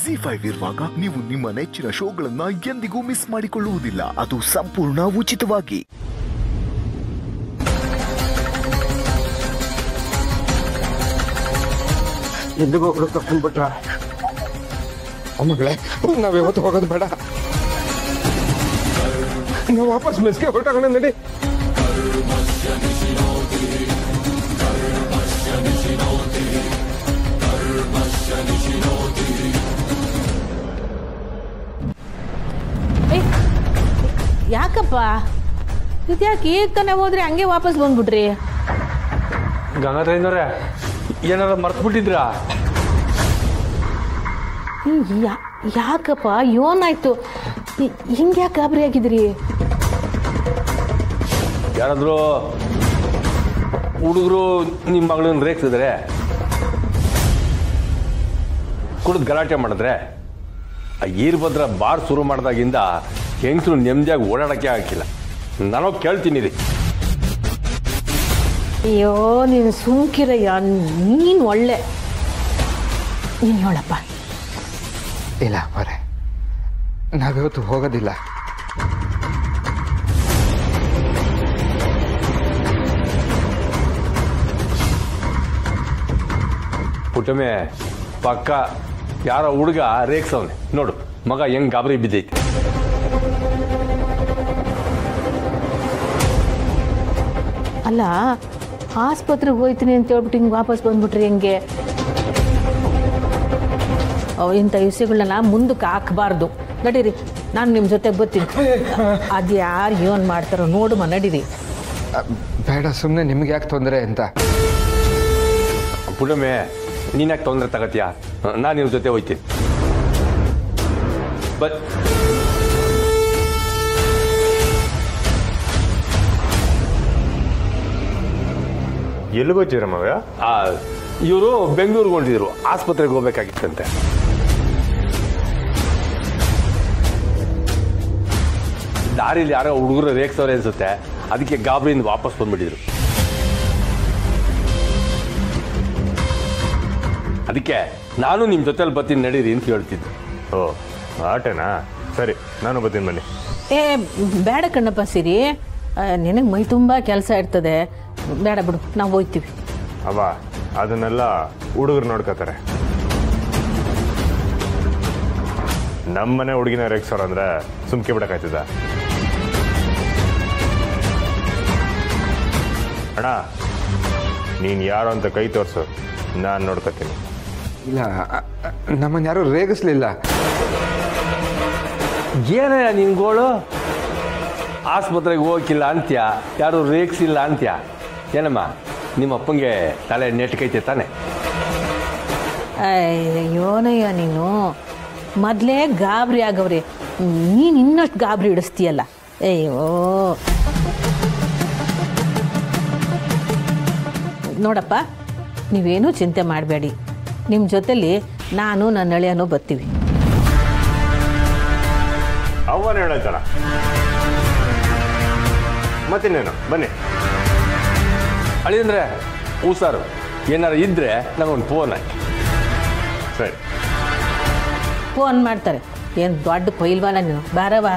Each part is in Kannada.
ಜಿ ಫೈವ್ ಇರುವಾಗ ನೀವು ನಿಮ್ಮ ನೆಚ್ಚಿನ ಶೋಗಳನ್ನ ಎಂದಿಗೂ ಮಿಸ್ ಮಾಡಿಕೊಳ್ಳುವುದಿಲ್ಲ ಅದು ಸಂಪೂರ್ಣ ಉಚಿತವಾಗಿ ಎಲ್ಲಿಗೆ ಹೋಗ್ರು ಕರ್ಕೊಂಡ್ಬಿಟ್ರ ಮಗಳೇ ನಾವ್ ಯಾವತ್ತು ಹೋಗೋದು ಬೇಡ ನಾವು ವಾಪಸ್ ಮೆಸ್ಗೆ ಹೊರಟೋಗೋಣ ನಡಿ ಏಯ್, ಯಾಕಪ್ಪ ಇದ್ಯಾಕೆ ಈಗ ತಾನೇ ಹೋದ್ರೆ ಹಂಗೆ ವಾಪಸ್ ಬಂದ್ಬಿಟ್ರಿ ಗಂಗಾಧರೇಂದ್ರ ಏನಾರ ಮರ್ತು ಬಿಟ್ಟಿದ್ರಾ ಹ್ಮ್, ಯಾ- ಯಾಕಪ್ಪ ಏನಾಯ್ತು ಹಿ- ಹಿಂಗ್ ಯಾಕೆ ಗಾಬರಿ ಆಗಿದ್ರಿ ಯಾರಾದರೂ ಹುಡುಗರು ನಿಮ್ಮ ಮಗಳನ್ನ ರೇಗ್ಸಿದ್ರೆ ಕುಡಿದು ಗಲಾಟೆ ಮಾಡಿದ್ರೆ ಆ ಈರ್ಭದ್ರ ಬಾರ್ ಶುರು ಮಾಡಿದಾಗಿಂದ ಹೆಂಗಸರು ನೆಮ್ಮದಿಯಾಗಿ ಓಡಾಡಕ್ಕೆ ಆಗಿಲ್ಲ ನಾನು ಕೇಳ್ತೀನಿ ರೀ ಅಯ್ಯೋ ನೀನು ಸುಮ್ಕಿರಯ್ಯ ನೀನು ಒಳ್ಳೆ ನೀನು ಹೇಳಪ್ಪ ಇಲ್ಲ ಮರೆ ನಾವಿವತ್ತು ಹೋಗೋದಿಲ್ಲ ಪುಟ್ಟಮೆ ಪಕ್ಕ ಯಾರೋ ಹುಡುಗ ರೇಗ್ಸವ್ನೆ ನೋಡು ಮಗ ಹೆಂಗ್ ಗಾಬರಿ ಬಿದ್ದೈತಿ ಅಲ್ಲ ಆಸ್ಪತ್ರೆಗೆ ಹೋಯ್ತೀನಿ ಅಂತ ಹೇಳ್ಬಿಟ್ಟು ಹಿಂಗೆ ವಾಪಸ್ ಬಂದ್ಬಿಟ್ರಿ ಹೆಂಗೆ ಅವ್ ಇಂಥ ವಿಷಯಗಳನ್ನ ಮುಂದಕ್ಕೆ ಹಾಕಬಾರ್ದು ನಡೀರಿ ನಾನು ನಿಮ್ಮ ಜೊತೆಗೆ ಬರ್ತೀನಿ ಅದು ಯಾರು ಏನು ಮಾಡ್ತಾರೋ ನೋಡುಮ ನಡೀರಿ ಅ, ಬೇಡ ಸುಮ್ಮನೆ ನಿಮ್ಗೆ ಯಾಕೆ ತೊಂದರೆ ಅಂತ ಪುಟ್ಟಮೆ ನೀನ್ ಯಾಕೆ ತೊಂದರೆ ತಗತ್ಯಾ ನಾನು ಇವ್ರ ಜೊತೆ ಹೋಯ್ತೀನಿ ಬಟ್ ಎಲ್ಲಿಗೋಗ್ತಿದ್ರ ಮಗ ಇವರು ಬೆಂಗಳೂರಿಗೆ ಹೊಂಟಿದ್ರು ಆಸ್ಪತ್ರೆಗೆ ಹೋಗ್ಬೇಕಾಗಿತ್ತಂತೆ ದಾರಿಲಿ ಯಾರೋ ಹುಡುಗರು ರೇಗ್ಸವ್ರೆ ಅನ್ಸುತ್ತೆ ಅದಕ್ಕೆ ಗಾಬರಿಯಿಂದ ವಾಪಸ್ ಬಂದ್ಬಿಟ್ಟಿದ್ರು ಅದಕ್ಕೆ ನಾನು ನಿಮ್ಮ ಜೊತೆಲಿ ಬರ್ತೀನಿ ನಡೀರಿ ಅಂತ ಹೇಳ್ತಿದ್ದೆ ಓ ಆಟನಾ ಸರಿ ನಾನು ಬರ್ತೀನಿ ಬನ್ನಿ ಏ ಬೇಡ ಕಣ್ಣಪ್ಪ ಸಿರಿ ನಿನಗೆ ಮೈ ತುಂಬ ಕೆಲಸ ಇರ್ತದೆ ಬೇಡ ಬಿಡು ನಾವು ಹೋಗ್ತೀವಿ ಅವ ಅದನ್ನೆಲ್ಲ ಹುಡುಗರು ನೋಡ್ಕೋತಾರೆ ನಮ್ಮನೆ ಹುಡುಗಿನ ರೇಗ್ಸೋರು ಅಂದ್ರೆ ಸುಮ್ಕೆ ಬಿಡಕ್ಕಾಯ್ತದ ಅಣ್ಣ ನೀನು ಯಾರು ಅಂತ ಕೈ ತೋರಿಸು ನಾನು ನೋಡ್ಕೋತೀನಿ ಇಲ್ಲ ಅ, ಅ, ನಮ್ಮನ್ನ ಯಾರು ರೇಗಿಸ್ಲಿಲ್ಲ ಏನಯ್ಯ ನಿನ್ಗೋಳು ಆಸ್ಪತ್ರೆಗೆ ಹೋಗಿಲ್ಲ ಅಂತ್ಯ ಯಾರು ರೇಗ್ಸಿಲ್ಲ ಅಂತ್ಯ ಏನಮ್ಮ ನಿಮ್ಮ ಅಪ್ಪಂಗೆ ತಲೆ ನೆಟ್ಕೈತೆ ತಾನೆ ಅಯ್ಯೋನಯ್ಯ ನೀನು ಮೊದಲೇ ಗಾಬರಿ ಆಗವ್ರಿ ನೀನು ಇನ್ನಷ್ಟು ಗಾಬರಿ ಇಡಿಸ್ತೀಯಲ್ಲ ಅಯ್ಯೋ ನೋಡಪ್ಪ ನೀವೇನೂ ಚಿಂತೆ ಮಾಡಬೇಡಿ ನಿಮ್ಮ ಜೊತೆಲಿ ನಾನು ನನ್ನ ಅಳಿಯನೂ ಬರ್ತೀವಿ ಅವ್ವನ ಹೇಳೈತಲ್ಲ ಮತ್ತಿನ್ನೇನು ಬನ್ನಿ ಅಳಿಂದ್ರೆ ಹುಷಾರು ಏನಾರು ಇದ್ರೆ ನನಗೊಂದು ಫೋನ್ ಹಾಕಿ ಸರಿ ಫೋನ್ ಮಾಡ್ತಾರೆ ಏನು ದೊಡ್ಡ ಕೊಯ್ಲ್ವಲ್ಲ ನೀನು ಬಾರವಾ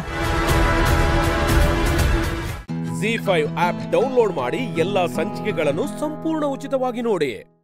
ಜಿ ಫೈವ್ ಆಪ್ ಡೌನ್ಲೋಡ್ ಮಾಡಿ ಎಲ್ಲಾ ಸಂಚಿಕೆಗಳನ್ನು ಸಂಪೂರ್ಣ ಉಚಿತವಾಗಿ ನೋಡಿ